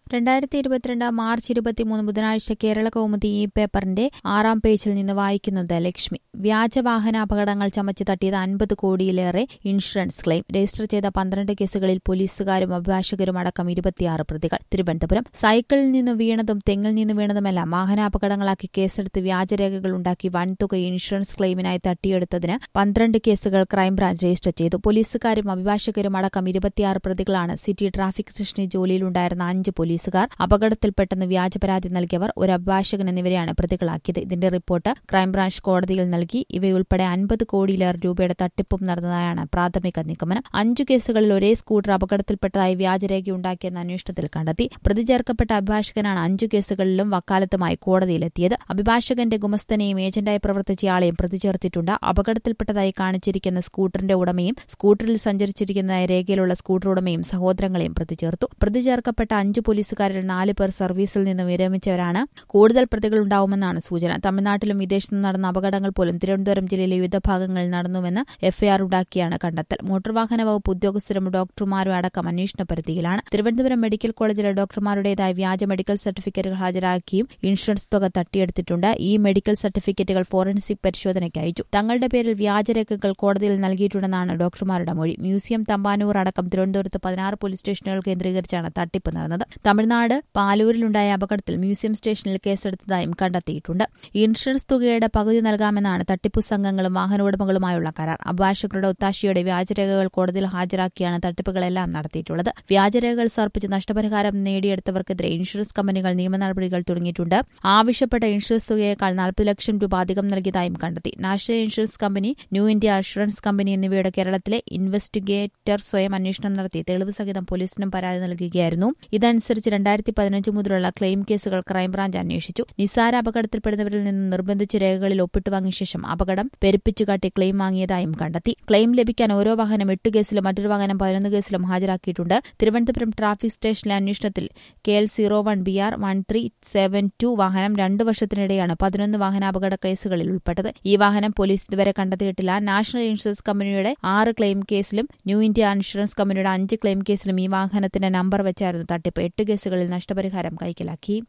രണ്ടായിരത്തി ഇരുപത്തിരണ്ട് മാർച്ച് ഇരുപത്തിമൂന്ന് ബുധനാഴ്ച കേരള കൗമുദി ഈ പേപ്പറിന്റെ ആറാം പേജിൽ നിന്ന് വായിക്കുന്നത് ലക്ഷ്മി വ്യാജ വാഹനാപകടങ്ങൾ ചമച്ച് തട്ടിയത് അൻപത് കോടിയിലേറെ ഇൻഷുറൻസ് ക്ലെയിം രജിസ്റ്റർ ചെയ്ത പന്ത്രണ്ട് കേസുകളിൽ പോലീസുകാരും അഭിഭാഷകരും അടക്കം ഇരുപത്തിയാറ് പ്രതികൾ തിരുവനന്തപുരം സൈക്കിളിൽ നിന്ന് വീണതും തെങ്ങിൽ നിന്ന് വീണതുമെല്ലാം വാഹനാപകടങ്ങളാക്കി കേസെടുത്ത് വ്യാജരേഖകൾ ഉണ്ടാക്കി വൻതുക ഇൻഷുറൻസ് ക്ലെയിമിനായി തട്ടിയെടുത്തതിന് പന്ത്രണ്ട് കേസുകൾ ക്രൈംബ്രാഞ്ച് രജിസ്റ്റർ ചെയ്തു പോലീസുകാരും അഭിഭാഷകരും അടക്കം ഇരുപത്തിയാറ് പ്രതികളാണ് സിറ്റി ട്രാഫിക് സ്റ്റേഷനിൽ ജോലിയിലുണ്ടായിരുന്ന അഞ്ച് പോലീസുകാർ അപകടത്തിൽപ്പെട്ടെന്ന് വ്യാജ പരാതി നൽകിയവർ ഒരു അഭിഭാഷകൻ എന്നിവരെയാണ് പ്രതികളാക്കിയത് ഇതിന്റെ റിപ്പോർട്ട് ക്രൈംബ്രാഞ്ച് കോടതിയിൽ നൽകി ഇവയുൾപ്പെടെ അൻപത് കോടിയിലേറെ രൂപയുടെ തട്ടിപ്പും നടന്നതായാണ് പ്രാഥമിക നിഗമനം അഞ്ചു കേസുകളിൽ ഒരേ സ്കൂട്ടർ അപകടത്തിൽപ്പെട്ടതായി വ്യാജരേഖയുണ്ടാക്കിയെന്ന് അന്വേഷണത്തിൽ കണ്ടെത്തി പ്രതി ചേർക്കപ്പെട്ട അഭിഭാഷകനാണ് അഞ്ചു കേസുകളിലും വക്കാലത്തുമായി കോടതിയിലെത്തിയത് അഭിഭാഷകന്റെ ഗുമസ്തനെയും ഏജന്റായി പ്രവർത്തിച്ചയാളെയും പ്രതി ചേർത്തിട്ടുണ്ട് അപകടത്തിൽപ്പെട്ടതായി കാണിച്ചിരിക്കുന്ന സ്കൂട്ടറിന്റെ ഉടമയും സ്കൂട്ടറിൽ സഞ്ചരിച്ചിരിക്കുന്നതായി രേഖയിലുള്ള സ്കൂട്ടർ ഉടമയും സഹോദരങ്ങളെയും പ്രതി ചേർത്തു പ്രതി ചേർക്കപ്പെട്ട അഞ്ചു പോലീസുകാരിൽ നാല് പേർ സർവീസിൽ നിന്ന് വിരമിച്ചവരാണ് കൂടുതൽ പ്രതികളുണ്ടാവുമെന്നാണ് സൂചന തമിഴ്നാട്ടിലും വിദേശത്തും നടന്ന അപകടങ്ങൾ പോലും തിരുവനന്തപുരം ജില്ലയിലെ വിവിധ ഭാഗങ്ങളിൽ നടന്നുവെന്ന് എഫ്ഐആർ ഉണ്ടാക്കിയാണ് കണ്ടെത്തൽ മോട്ടോർ വാഹന വകുപ്പ് ഉദ്യോഗസ്ഥരും ഡോക്ടർമാരും അടക്കം അന്വേഷണ പരിധിയിലാണ് തിരുവനന്തപുരം മെഡിക്കൽ കോളേജിലെ ഡോക്ടർമാരുടേതായ വ്യാജ മെഡിക്കൽ സർട്ടിഫിക്കറ്റുകൾ ഹാജരാക്കിയും ഇൻഷുറൻസ് തുക തട്ടിയെടുത്തിട്ടുണ്ട് ഈ മെഡിക്കൽ സർട്ടിഫിക്കറ്റുകൾ ഫോറൻസിക് പരിശോധനയ്ക്ക് അയച്ചു തങ്ങളുടെ പേരിൽ വ്യാജരേഖകൾ കോടതിയിൽ നൽകിയിട്ടുണ്ടെന്നാണ് ഡോക്ടർമാരുടെ മൊഴി മ്യൂസിയം തമ്പാനൂർ അടക്കം തിരുവനന്തപുരത്ത് പതിനാറ് പോലീസ് സ്റ്റേഷനുകൾ കേന്ദ്രീകരിച്ചാണ് തട്ടിപ്പ് നടന്നത് തമിഴ്നാട് പാലൂരിലുണ്ടായ അപകടത്തിൽ മ്യൂസിയം സ്റ്റേഷനിൽ കേസെടുത്തതായും കണ്ടെത്തിയിട്ടുണ്ട് ഇൻഷുറൻസ് തുകയുടെ പകുതി നൽകാമെന്നാണ് തട്ടിപ്പു സംഘങ്ങളും വാഹനോടമകളുമായുള്ള കരാർ അഭിഭാഷകരുടെ ഒത്താശയോടെ വ്യാജരേഖകൾ കോടതിയിൽ ഹാജരാക്കിയാണ് തട്ടിപ്പുകളെല്ലാം നടത്തിയിട്ടുള്ളത് വ്യാജരേഖകൾ സമർപ്പിച്ച് നഷ്ടപരിഹാരം നേടിയെടുത്തവർക്കെതിരെ ഇൻഷുറൻസ് കമ്പനികൾ നിയമ നടപടികൾ തുടങ്ങിയിട്ടുണ്ട് ആവശ്യപ്പെട്ട ഇൻഷുറൻസ് തുകയേക്കാൾ നാൽപ്പത് ലക്ഷം രൂപ അധികം നൽകിയതായും കണ്ടെത്തി national insurance company New India assurance company എന്നിവയുടെ കേരളത്തിലെ ഇൻവെസ്റ്റിഗേറ്റർ സ്വയം അന്വേഷണം നടത്തി തെളിവ് സഹിതം പോലീസിനും പരാതി നൽകുകയായിരുന്നു ഇതനുസരിച്ച് രണ്ടായിരത്തി പതിനഞ്ച് മുതലുള്ള ക്ലെയിം കേസുകൾ ക്രൈംബ്രാഞ്ച് അന്വേഷിച്ചു നിസാര അപകടത്തിൽപ്പെടുന്നവരിൽ നിന്ന് നിർബന്ധിച്ച രേഖകളിൽ ഒപ്പിട്ട് വാങ്ങിയ ശേഷം അപകടം പെരുപ്പിച്ചു കാട്ടി ക്ലെയിം വാങ്ങിയതായും കണ്ടെത്തി ക്ലെയിം ലഭിക്കാൻ ഓരോ വാഹനം എട്ട് കേസിലും മറ്റൊരു വാഹനം പതിനൊന്ന് കേസിലും ഹാജരാക്കിയിട്ടുണ്ട് തിരുവനന്തപുരം ട്രാഫിക് സ്റ്റേഷനിലെ അന്വേഷണത്തിൽ K L zero one B R one three seven two വാഹനം രണ്ടു വർഷത്തിനിടെയാണ് പതിനൊന്ന് വാഹനാപകട കേസുകളിൽ ഉൾപ്പെട്ടത് ഈ വാഹനം പോലീസ് ഇതുവരെ കണ്ടെത്തിയിട്ടില്ല നാഷണൽ ഇൻഷുറൻസ് കമ്പനിയുടെ ആറ് ക്ലെയിം കേസിലും ന്യൂ ഇന്ത്യ ഇൻഷുറൻസ് കമ്പനിയുടെ അഞ്ച് ക്ലെയിം കേസിലും ഈ വാഹനത്തിന്റെ നമ്പർ വെച്ചായിരുന്നു തട്ടിപ്പ് എട്ട് കേസുകളിൽ നഷ്ടപരിഹാരം കൈക്കലാക്കി